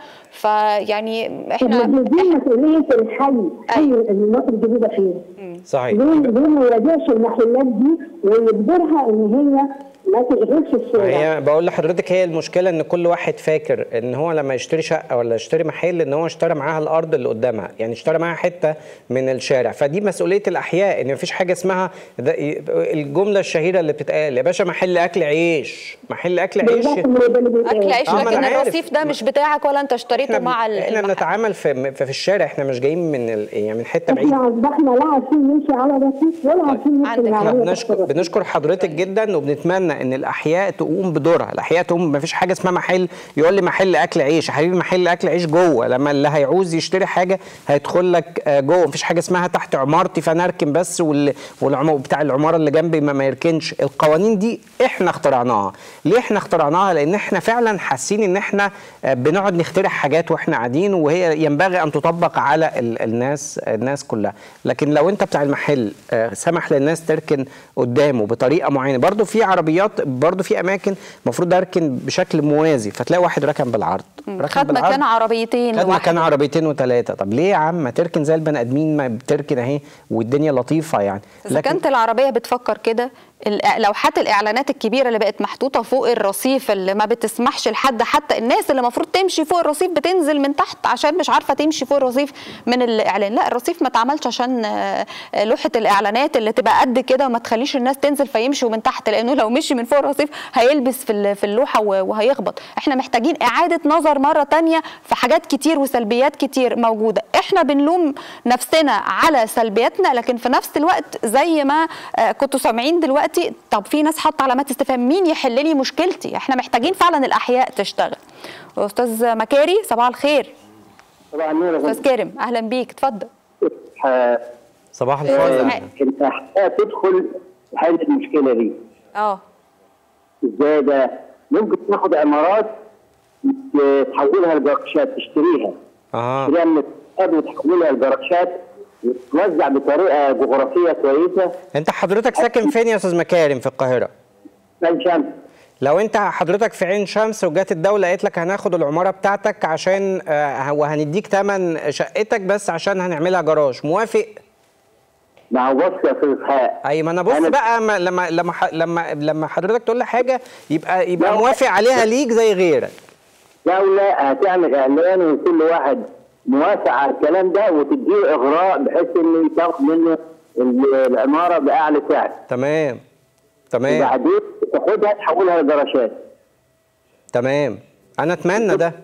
[SPEAKER 2] فيعني
[SPEAKER 3] طب
[SPEAKER 2] احنا
[SPEAKER 3] ما دي مسؤولية الحي حي مصر الجديدة فين؟
[SPEAKER 1] صحيح
[SPEAKER 3] ليه ليه ما يراجعش المحلات دي ويجبرها ان هي ما تشغلش الشارع؟
[SPEAKER 1] هي بقول لحضرتك هي المشكله ان كل واحد فاكر ان هو لما يشتري شقه ولا يشتري محل ان هو اشترى معاها الارض اللي قدامها يعني اشترى معاها حته من الشارع فدي مسؤوليه الاحياء ان مفيش حاجه اسمها ده الجمله الشهيره اللي بتتقال يا باشا محل اكل عيش محل اكل عيش
[SPEAKER 3] بالظبط ما ده اللي بيتقال.
[SPEAKER 2] اكل عيش
[SPEAKER 1] آه، ما أنا
[SPEAKER 2] لكن
[SPEAKER 1] عارف.
[SPEAKER 2] الرصيف ده مش بتاعك ولا انت اشتريته
[SPEAKER 1] احنا
[SPEAKER 2] مع ال-
[SPEAKER 1] احنا
[SPEAKER 2] المحل.
[SPEAKER 1] بنتعامل في في الشارع احنا مش جايين من ال... يعني من حته بعيده
[SPEAKER 3] احنا اصبحنا لا عارفين نمشي على رصيف ولا عارفين نمشي
[SPEAKER 2] عندك
[SPEAKER 3] من
[SPEAKER 2] حق.
[SPEAKER 1] احنا
[SPEAKER 3] على
[SPEAKER 1] بنشكر بنشكر حضرتك جدا وبنتمنى ان الاحياء تقوم بدورها الاحياء تقوم ما فيش حاجه اسمها محل يقول لي محل اكل عيش يا حبيبي محل اكل عيش جوه لما اللي هيعوز يشتري حاجه هيدخل لك آه، جوه مفيش حاجه اسمها تحت عمارتي فانا اركن بس وال... والعم... بتاع العماره اللي جنبي ما, ما يركنش القوانين دي احنا اخترعناها ليه احنا اخترعناها لان احنا فعلا حاسين ان احنا آه، بنقعد نخترع حاجات واحنا قاعدين وهي ينبغي ان تطبق على ال... الناس الناس كلها لكن لو انت بتاع المحل آه، سمح للناس تركن قدامه بطريقه معينه برضو في عربيات برضو في اماكن المفروض اركن بشكل موازي فتلاقي واحد ركن بالعرض ركن
[SPEAKER 2] خد مكان عربيتين
[SPEAKER 1] خد
[SPEAKER 2] لوحده.
[SPEAKER 1] مكان عربيتين وثلاثه طب ليه يا عم ما تركن زي البني ادمين ما بتركن اهي والدنيا لطيفه يعني
[SPEAKER 2] اذا كانت العربيه بتفكر كده الإع- لوحات الاعلانات الكبيره اللي بقت محطوطه فوق الرصيف اللي ما بتسمحش لحد حتى الناس اللي المفروض تمشي فوق الرصيف بتنزل من تحت عشان مش عارفه تمشي فوق الرصيف من الاعلان لا الرصيف ما اتعملش عشان آه، آه، لوحه الاعلانات اللي تبقى قد كده وما تخليش الناس تنزل فيمشوا من تحت لانه لو مشي من فوق الرصيف هيلبس في ال- في اللوحه و- وهيخبط احنا محتاجين اعاده نظر مره تانية في حاجات كتير وسلبيات كتير موجوده احنا بنلوم نفسنا على سلبياتنا لكن في نفس الوقت زي ما آه، كنتوا سامعين دلوقتي طب في ناس حاطه علامات استفهام مين يحل لي مشكلتي احنا محتاجين فعلا الاحياء تشتغل استاذ مكاري صباح الخير
[SPEAKER 4] طبعا نور
[SPEAKER 2] استاذ كارم اهلا بيك اتفضل
[SPEAKER 1] صباح
[SPEAKER 2] إيه،
[SPEAKER 1] الفل
[SPEAKER 2] صحيح.
[SPEAKER 4] الاحياء تدخل في حل المشكله دي
[SPEAKER 2] اه
[SPEAKER 4] ازاي ده ممكن تاخد عمارات ت- تحولها لجراشات تشتريها
[SPEAKER 1] اه
[SPEAKER 4] تشتريها من الاقتصاد وتحولها لجراشات وتوزع بطريقه جغرافيه كويسه
[SPEAKER 1] انت حضرتك ساكن فين يا استاذ مكارم في القاهره
[SPEAKER 4] عين شمس
[SPEAKER 1] لو انت حضرتك في عين شمس وجات الدوله قالت لك هناخد العماره بتاعتك عشان آه، وهنديك ثمن شقتك بس عشان هنعملها جراج موافق
[SPEAKER 4] مع بص يا استاذ اسحاق
[SPEAKER 1] اي ما انا بص
[SPEAKER 4] أنا-
[SPEAKER 1] بقى ما لما لما ح- لما لما حضرتك تقول لي حاجه يبقى يبقى
[SPEAKER 4] لا.
[SPEAKER 1] موافق عليها ليك زي غيرك
[SPEAKER 4] دولة هتعمل إعلان وكل واحد موافق على الكلام ده وتديه إغراء بحيث إنه تاخد منه ال- العمارة بأعلى سعر
[SPEAKER 1] تمام تمام
[SPEAKER 4] وبعدين تاخدها تحولها لجراشات
[SPEAKER 1] تمام انا اتمنى ده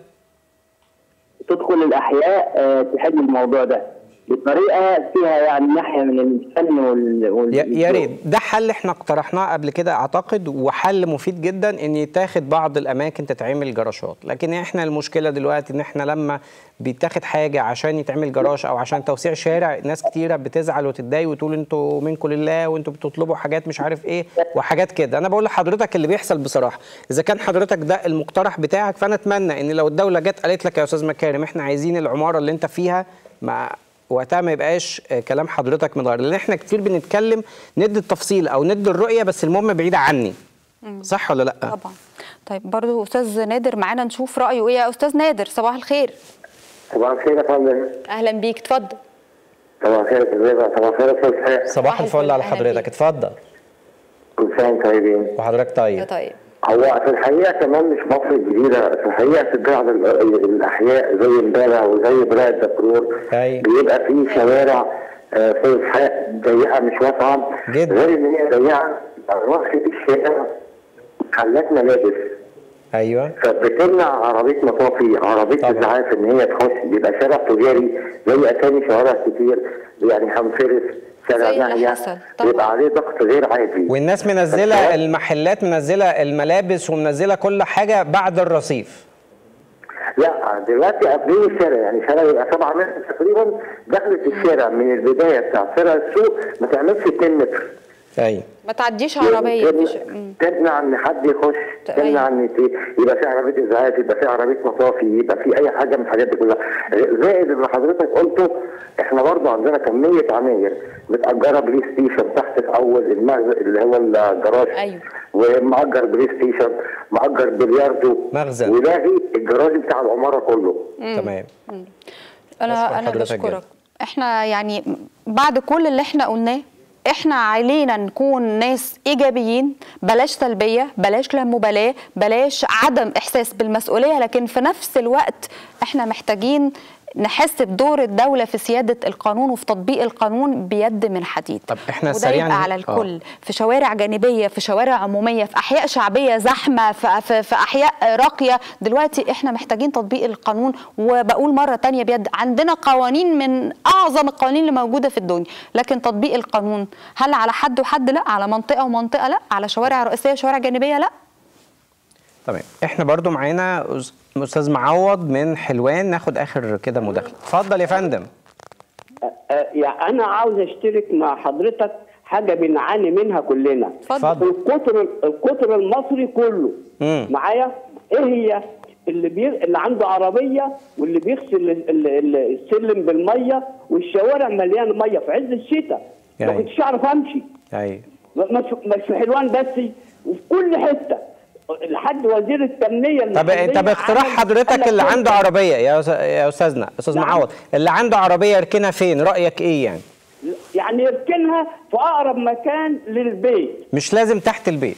[SPEAKER 4] تدخل الأحياء آه، تحل الموضوع ده بطريقة فيها يعني ناحية من الفن وال, وال...
[SPEAKER 1] يا يا ريت ده حل احنا اقترحناه قبل كده اعتقد وحل مفيد جدا ان يتاخد بعض الاماكن تتعمل جراشات لكن احنا المشكله دلوقتي ان احنا لما بيتاخد حاجه عشان يتعمل جراج او عشان توسيع شارع ناس كتيره بتزعل وتتضايق وتقول انتوا منكم لله وانتوا بتطلبوا حاجات مش عارف ايه وحاجات كده انا بقول لحضرتك اللي بيحصل بصراحه اذا كان حضرتك ده المقترح بتاعك فانا اتمنى ان لو الدوله جت قالت لك يا استاذ مكارم احنا عايزين العماره اللي انت فيها ما وقتها ما يبقاش آه، كلام حضرتك متغير لان احنا كتير بنتكلم ندي التفصيل او ندي الرؤيه بس المهم بعيده عني صح ولا لا
[SPEAKER 2] طبعا طيب برضو استاذ نادر معانا نشوف رايه ايه يا استاذ نادر صباح الخير
[SPEAKER 5] صباح الخير يا فندم
[SPEAKER 2] اهلا بيك اتفضل
[SPEAKER 5] صباح الخير يا استاذ صباح الخير يا استاذ حسين
[SPEAKER 1] صباح الفل على
[SPEAKER 2] أهلا
[SPEAKER 1] حضرتك
[SPEAKER 2] بيك.
[SPEAKER 1] اتفضل
[SPEAKER 5] كل سنه وانتم طيبين
[SPEAKER 1] وحضرتك
[SPEAKER 2] يا
[SPEAKER 1] طيب
[SPEAKER 2] طيب
[SPEAKER 5] هو في الحقيقه كمان مش مصر الجديده في الحقيقه في بعض ال- الاحياء زي امبارح وزي بلاد الدكرور
[SPEAKER 1] أيوة.
[SPEAKER 5] بيبقى في شوارع آه، في الحق ضيقه مش واسعه
[SPEAKER 1] جدا.
[SPEAKER 5] غير ان هي ضيقه واخد الشارع محلات ملابس
[SPEAKER 1] ايوه
[SPEAKER 5] فبتمنع عربية مطافي عربية
[SPEAKER 1] طبعا.
[SPEAKER 5] إسعاف إن هي تخش بيبقى شارع تجاري زي أسامي شوارع كتير يعني حنفرس شارع
[SPEAKER 2] زي اللي
[SPEAKER 5] نهية
[SPEAKER 2] حصل، طبعا.
[SPEAKER 5] بيبقى عليه ضغط غير عادي
[SPEAKER 1] والناس منزله
[SPEAKER 5] فالشباب-
[SPEAKER 1] المحلات منزله الملابس ومنزله كل حاجه بعد الرصيف
[SPEAKER 5] لا دلوقتي قافلين الشارع يعني شارع يبقى 7 متر تقريبا دخلت الشارع من البدايه بتاع شارع السوق ما تعملش 2 متر
[SPEAKER 1] ايوه
[SPEAKER 2] ما تعديش عربيه
[SPEAKER 5] تمنع-
[SPEAKER 2] مفيش- مم.
[SPEAKER 5] تمنع ان حد يخش
[SPEAKER 2] أيوة.
[SPEAKER 5] تمنع ان في- يبقى في عربيه ازعاج يبقى في عربيه مطافي يبقى في اي حاجه من الحاجات دي كلها زائد اللي حضرتك قلته احنا برضه عندنا كميه عماير متاجره بلاي ستيشن تحت في اول المخزن اللي هو الجراج
[SPEAKER 2] أيوة.
[SPEAKER 5] ومأجر بلاي ستيشن مأجر بلياردو
[SPEAKER 1] مخزن.
[SPEAKER 5] ولاغي الجراج بتاع العماره كله
[SPEAKER 1] تمام
[SPEAKER 2] انا
[SPEAKER 1] بشكر
[SPEAKER 2] انا
[SPEAKER 1] حضرتك
[SPEAKER 2] بشكرك
[SPEAKER 1] جدا.
[SPEAKER 2] احنا يعني بعد كل اللي احنا قلناه احنا علينا نكون ناس ايجابيين بلاش سلبيه بلاش لا مبالاه بلاش عدم احساس بالمسؤوليه لكن في نفس الوقت احنا محتاجين نحس بدور الدولة في سيادة القانون وفي تطبيق القانون بيد من حديد
[SPEAKER 1] طب إحنا
[SPEAKER 2] وده
[SPEAKER 1] سريعاً-
[SPEAKER 2] يبقى على
[SPEAKER 1] آه.
[SPEAKER 2] الكل في شوارع جانبية في شوارع عمومية في أحياء شعبية زحمة في, في, في أحياء راقية دلوقتي إحنا محتاجين تطبيق القانون وبقول مرة تانية بيد عندنا قوانين من أعظم القوانين اللي موجودة في الدنيا لكن تطبيق القانون هل على حد وحد لا على منطقة ومنطقة لا على شوارع رئيسية وشوارع جانبية لا
[SPEAKER 1] تمام احنا برضو معانا أس- استاذ معوض من حلوان ناخد اخر كده مداخله اتفضل يا فندم
[SPEAKER 6] آه، يعني انا عاوز اشترك مع حضرتك حاجه بنعاني منها كلنا
[SPEAKER 1] اتفضل.
[SPEAKER 6] القطر القطر المصري كله
[SPEAKER 1] مم.
[SPEAKER 6] معايا ايه هي اللي بي... اللي عنده عربيه واللي بيغسل ال- ال- ال- السلم بالميه والشوارع مليانه ميه في عز الشتاء ما
[SPEAKER 1] يعني.
[SPEAKER 6] كنتش اعرف امشي
[SPEAKER 1] ايوه
[SPEAKER 6] مش مش في حلوان بس وفي كل حته لحد وزير التنميه
[SPEAKER 1] طب
[SPEAKER 6] المحلية
[SPEAKER 1] طب اقتراح
[SPEAKER 6] عمل-
[SPEAKER 1] حضرتك
[SPEAKER 6] قال لك
[SPEAKER 1] اللي
[SPEAKER 6] كل-
[SPEAKER 1] عنده عربيه يا أس- يا استاذنا استاذ
[SPEAKER 6] نعم.
[SPEAKER 1] معوض اللي عنده عربيه يركنها فين رايك ايه يعني
[SPEAKER 6] يعني يركنها في اقرب مكان للبيت
[SPEAKER 1] مش لازم تحت البيت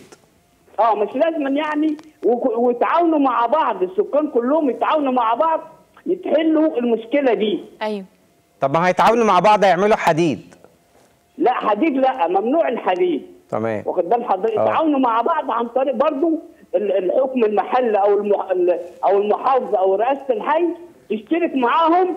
[SPEAKER 6] اه مش لازم يعني وك- ويتعاونوا مع بعض السكان كلهم يتعاونوا مع بعض يتحلوا المشكله دي
[SPEAKER 2] أيوه
[SPEAKER 1] طب ما هيتعاونوا مع بعض يعملوا حديد
[SPEAKER 6] لا حديد لا ممنوع الحديد
[SPEAKER 1] تمام
[SPEAKER 6] واخد بال حضرتك
[SPEAKER 1] آه.
[SPEAKER 6] يتعاونوا مع بعض عن طريق برضو ال- الحكم المحلي او المح... ال- او المحافظه او رئاسه الحي تشترك معاهم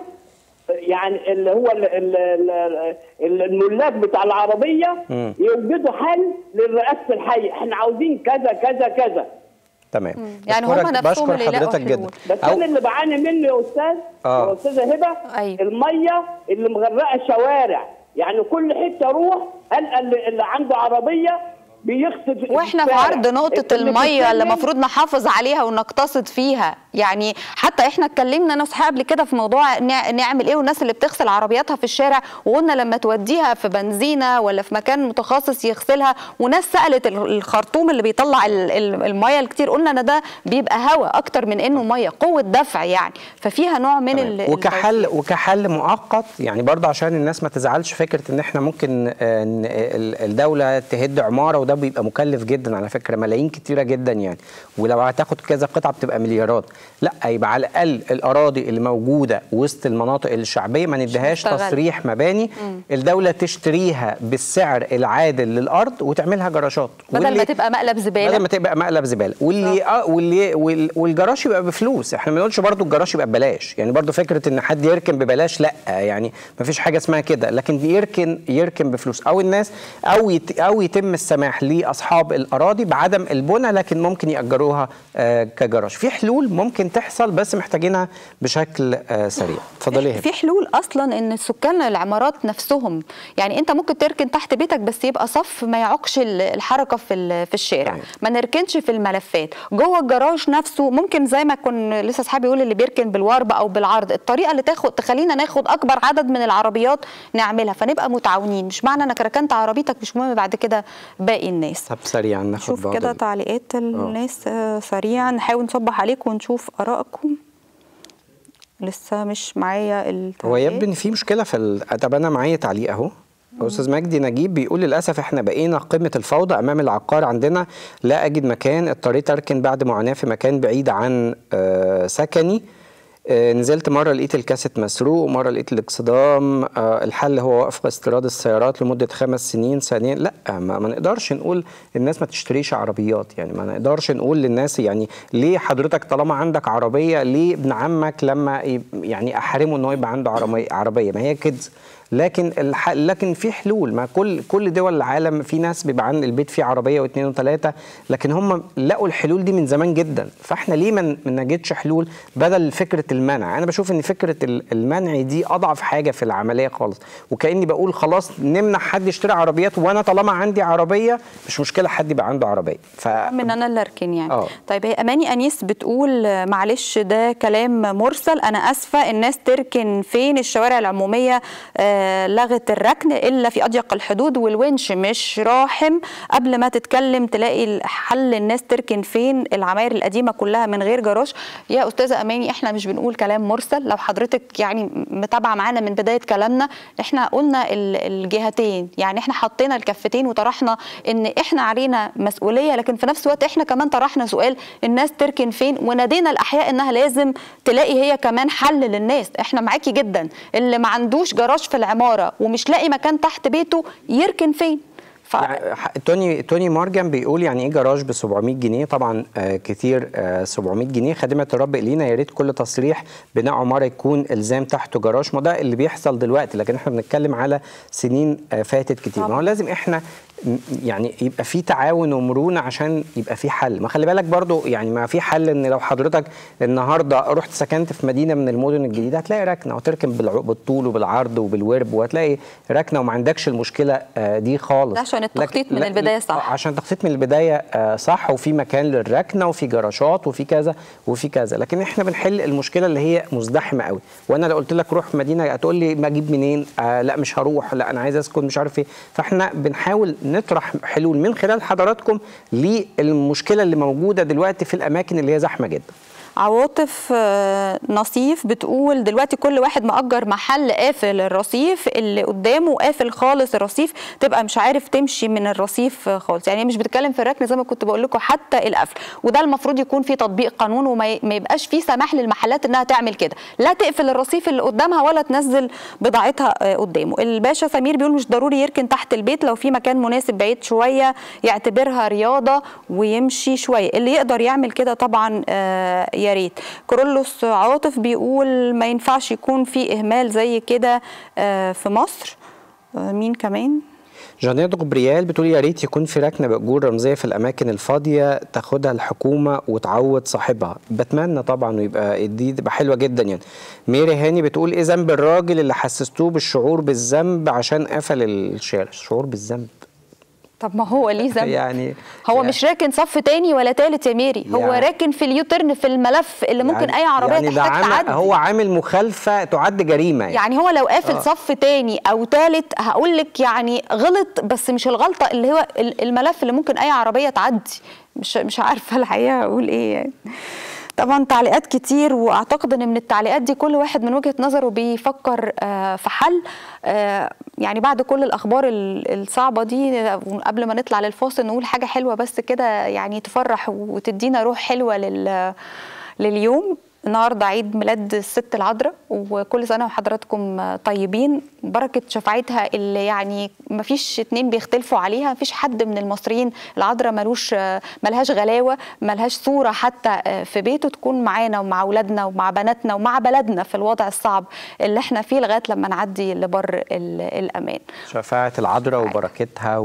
[SPEAKER 6] يعني اللي هو ال- ال- ال- ال- الملاك بتاع العربيه
[SPEAKER 1] مم.
[SPEAKER 6] يوجدوا حل لرئاسه الحي احنا عاوزين كذا كذا كذا
[SPEAKER 1] تمام
[SPEAKER 2] يعني
[SPEAKER 1] بشكرك-
[SPEAKER 2] هم نفسهم
[SPEAKER 1] بشكر
[SPEAKER 2] اللي يلاقوا
[SPEAKER 1] حضرتك جدا
[SPEAKER 2] حلول.
[SPEAKER 6] بس
[SPEAKER 1] أو
[SPEAKER 6] انا اللي بعاني منه يا استاذ
[SPEAKER 1] آه.
[SPEAKER 6] يا استاذه هبه
[SPEAKER 2] أيوة.
[SPEAKER 6] الميه اللي مغرقه الشوارع يعني كل حته اروح القى اللي, اللي عنده عربيه بيخسف
[SPEAKER 2] واحنا في
[SPEAKER 6] الشارع.
[SPEAKER 2] عرض نقطة
[SPEAKER 6] اللي
[SPEAKER 2] المية اللي
[SPEAKER 6] بيتكلم-
[SPEAKER 2] المفروض نحافظ عليها ونقتصد فيها يعني حتى احنا اتكلمنا انا وصحابي قبل كده في موضوع نع- نعمل ايه والناس اللي بتغسل عربياتها في الشارع وقلنا لما توديها في بنزينة ولا في مكان متخصص يغسلها وناس سألت ال- الخرطوم اللي بيطلع ال- ال- المية الكتير قلنا ان ده بيبقى هواء اكتر من انه مية قوة دفع يعني ففيها نوع من ال-
[SPEAKER 1] وكحل وكحل مؤقت يعني برضه عشان الناس ما تزعلش فكره ان احنا ممكن آه، ن- ال- الدوله تهد عماره وده بيبقى مكلف جدا على فكره ملايين كتيره جدا يعني ولو هتاخد كذا قطعه بتبقى مليارات لا يبقى على الاقل الاراضي اللي موجوده وسط المناطق الشعبيه ما نديهاش
[SPEAKER 2] تشتغل.
[SPEAKER 1] تصريح مباني الدوله تشتريها بالسعر العادل للارض وتعملها جراشات
[SPEAKER 2] بدل ما
[SPEAKER 1] واللي-
[SPEAKER 2] تبقى مقلب زبالة
[SPEAKER 1] بدل ما تبقى مقلب زباله واللي آه واللي وال- والجراج يبقى بفلوس احنا ما نقولش برضو الجراج يبقى ببلاش يعني برضو فكره ان حد يركن ببلاش لا يعني ما فيش حاجه اسمها كده لكن يركن يركن بفلوس او الناس او يت او يتم السماح لاصحاب الاراضي بعدم البنى لكن ممكن ياجروها آه كجراج في حلول ممكن تحصل بس محتاجينها بشكل آه سريع اتفضلي يا هبة.
[SPEAKER 2] في حلول اصلا ان سكان العمارات نفسهم يعني انت ممكن تركن تحت بيتك بس يبقى صف ما يعوقش ال- الحركه في ال- في الشارع
[SPEAKER 1] تمام.
[SPEAKER 2] ما نركنش في الملفات جوه الجراج نفسه ممكن زي ما كن لسه اصحابي يقول اللي بيركن بالوربه او بالعرض الطريقه اللي تاخد تخلينا ناخد اكبر عدد من العربيات نعملها فنبقى متعاونين مش معنى انك ركنت عربيتك مش مهم بعد كده باقي الناس
[SPEAKER 1] طب سريعا ناخد
[SPEAKER 2] شوف
[SPEAKER 1] بعض
[SPEAKER 2] كده
[SPEAKER 1] ال-
[SPEAKER 2] تعليقات الناس آه، سريعا نحاول نصبح عليكم ونشوف ارائكم لسه مش معايا التعليقات
[SPEAKER 1] هو يبدو ان في مشكله في ال... طب انا معايا تعليق اهو استاذ مجدي نجيب بيقول للاسف احنا بقينا قمه الفوضى امام العقار عندنا لا اجد مكان اضطريت اركن بعد معاناه في مكان بعيد عن آه، سكني آه، نزلت مره لقيت الكاسيت مسروق ومره لقيت الاكسدام آه، الحل هو وقف استيراد السيارات لمده خمس سنين ثانيا لا ما, ما نقدرش نقول الناس ما تشتريش عربيات يعني ما نقدرش نقول للناس يعني ليه حضرتك طالما عندك عربيه ليه ابن عمك لما يب- يعني احرمه ان هو يبقى عنده عربيه عربيه ما هي كده لكن الح... لكن في حلول ما كل كل دول العالم في ناس بيبقى عن البيت فيه عربيه واثنين وثلاثه لكن هم لقوا الحلول دي من زمان جدا فاحنا ليه ما ما نجدش حلول بدل فكره المنع انا بشوف ان فكره ال- المنع دي اضعف حاجه في العمليه خالص وكاني بقول خلاص نمنع حد يشتري عربيات وانا طالما عندي عربيه مش مشكله حد يبقى عنده عربيه ف
[SPEAKER 2] من انا اللي اركن يعني
[SPEAKER 1] آه.
[SPEAKER 2] طيب هي اماني انيس بتقول آه، معلش ده كلام مرسل انا اسفه الناس تركن فين الشوارع العموميه آه لغت الركن الا في اضيق الحدود والونش مش راحم قبل ما تتكلم تلاقي حل الناس تركن فين العماير القديمه كلها من غير جراج يا استاذه اماني احنا مش بنقول كلام مرسل لو حضرتك يعني متابعه معانا من بدايه كلامنا احنا قلنا ال- الجهتين يعني احنا حطينا الكفتين وطرحنا ان احنا علينا مسؤوليه لكن في نفس الوقت احنا كمان طرحنا سؤال الناس تركن فين ونادينا الاحياء انها لازم تلاقي هي كمان حل للناس احنا معاكي جدا اللي ما عندوش جراج في العماره ومش لاقي مكان تحت بيته يركن فين ف...
[SPEAKER 1] يعني ح- توني توني مارجان بيقول يعني ايه جراج ب 700 جنيه طبعا آه كتير آه 700 جنيه خادمه الرب الينا يا ريت كل تصريح بناء عماره يكون الزام تحته جراج ما ده اللي بيحصل دلوقتي لكن احنا بنتكلم على سنين آه فاتت كتير ما هو لازم احنا م- يعني يبقى في تعاون ومرونه عشان يبقى في حل ما خلي بالك برضو يعني ما في حل ان لو حضرتك النهارده رحت سكنت في مدينه من المدن الجديده هتلاقي ركنه وتركن بالع- بالطول وبالعرض وبالورب وهتلاقي ركنه وما عندكش المشكله آه دي خالص
[SPEAKER 2] ده عشان التخطيط
[SPEAKER 1] لكن-
[SPEAKER 2] من
[SPEAKER 1] لا-
[SPEAKER 2] البداية صح.
[SPEAKER 1] آه، عشان التخطيط من البدايه آه، صح وفي مكان للركنه وفي جراشات وفي كذا وفي كذا لكن احنا بنحل المشكله اللي هي مزدحمه قوي وانا لو قلت لك روح مدينه هتقول لي ما اجيب منين آه لا مش هروح لا انا عايز اسكن مش عارف ايه فاحنا بنحاول نطرح حلول من خلال حضراتكم للمشكله اللي موجوده دلوقتي في الاماكن اللي هي زحمه جدا
[SPEAKER 2] عواطف آه، نصيف بتقول دلوقتي كل واحد مأجر محل قافل الرصيف اللي قدامه قافل خالص الرصيف تبقى مش عارف تمشي من الرصيف آه، خالص يعني مش بتتكلم في الركن زي ما كنت بقول لكم حتى القفل وده المفروض يكون في تطبيق قانون وما ي- ما يبقاش في سماح للمحلات انها تعمل كده لا تقفل الرصيف اللي قدامها ولا تنزل بضاعتها آه، قدامه الباشا سمير بيقول مش ضروري يركن تحت البيت لو في مكان مناسب بعيد شويه يعتبرها رياضه ويمشي شويه اللي يقدر يعمل كده طبعا آه، يا ريت كورولوس عاطف بيقول ما ينفعش يكون في اهمال زي كده آه، في مصر آه، مين كمان
[SPEAKER 1] جانيت غبريال بتقول يا ريت يكون في ركنه باجور رمزيه في الاماكن الفاضيه تاخدها الحكومه وتعوض صاحبها بتمنى طبعا ويبقى دي تبقى حلوه جدا يعني ميري هاني بتقول ايه ذنب الراجل اللي حسستوه بالشعور بالذنب عشان قفل الشارع الشعور بالذنب
[SPEAKER 2] طب ما هو ليه ذنب
[SPEAKER 1] يعني
[SPEAKER 2] هو
[SPEAKER 1] يعني-
[SPEAKER 2] مش راكن صف تاني ولا تالت يا ميري هو
[SPEAKER 1] يعني-
[SPEAKER 2] راكن في اليوترن في الملف اللي ممكن
[SPEAKER 1] يعني
[SPEAKER 2] اي عربيه
[SPEAKER 1] يعني ده
[SPEAKER 2] تحتاج
[SPEAKER 1] عمل
[SPEAKER 2] تعدي
[SPEAKER 1] هو عامل مخالفه تعد جريمه يعني,
[SPEAKER 2] يعني هو لو قافل
[SPEAKER 1] آه.
[SPEAKER 2] صف تاني او تالت هقول لك يعني غلط بس مش الغلطه اللي هو ال- الملف اللي ممكن اي عربيه تعدي مش مش عارفه الحقيقه اقول ايه يعني طبعا تعليقات كتير واعتقد ان من التعليقات دي كل واحد من وجهه نظره بيفكر آه، في حل آه، يعني بعد كل الاخبار ال- الصعبه دي آه، قبل ما نطلع للفاصل نقول حاجه حلوه بس كده يعني تفرح وتدينا روح حلوه لل لليوم النهارده عيد ميلاد الست العذراء وكل سنه وحضراتكم طيبين بركه شفاعتها اللي يعني ما فيش اتنين بيختلفوا عليها ما فيش حد من المصريين العذراء ملوش ملهاش غلاوه ملهاش صوره حتى في بيته تكون معانا ومع اولادنا ومع بناتنا ومع بلدنا في الوضع الصعب اللي احنا فيه لغايه لما نعدي لبر ال- الامان
[SPEAKER 1] شفاعة العذراء وبركتها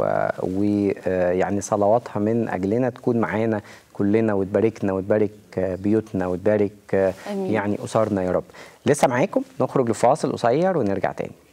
[SPEAKER 1] ويعني صلواتها من أجلنا تكون معانا كلنا وتباركنا وتبارك آه، بيوتنا وتبارك آه،
[SPEAKER 2] آمين.
[SPEAKER 1] يعني أسرنا يا رب لسه معاكم نخرج لفاصل قصير ونرجع تاني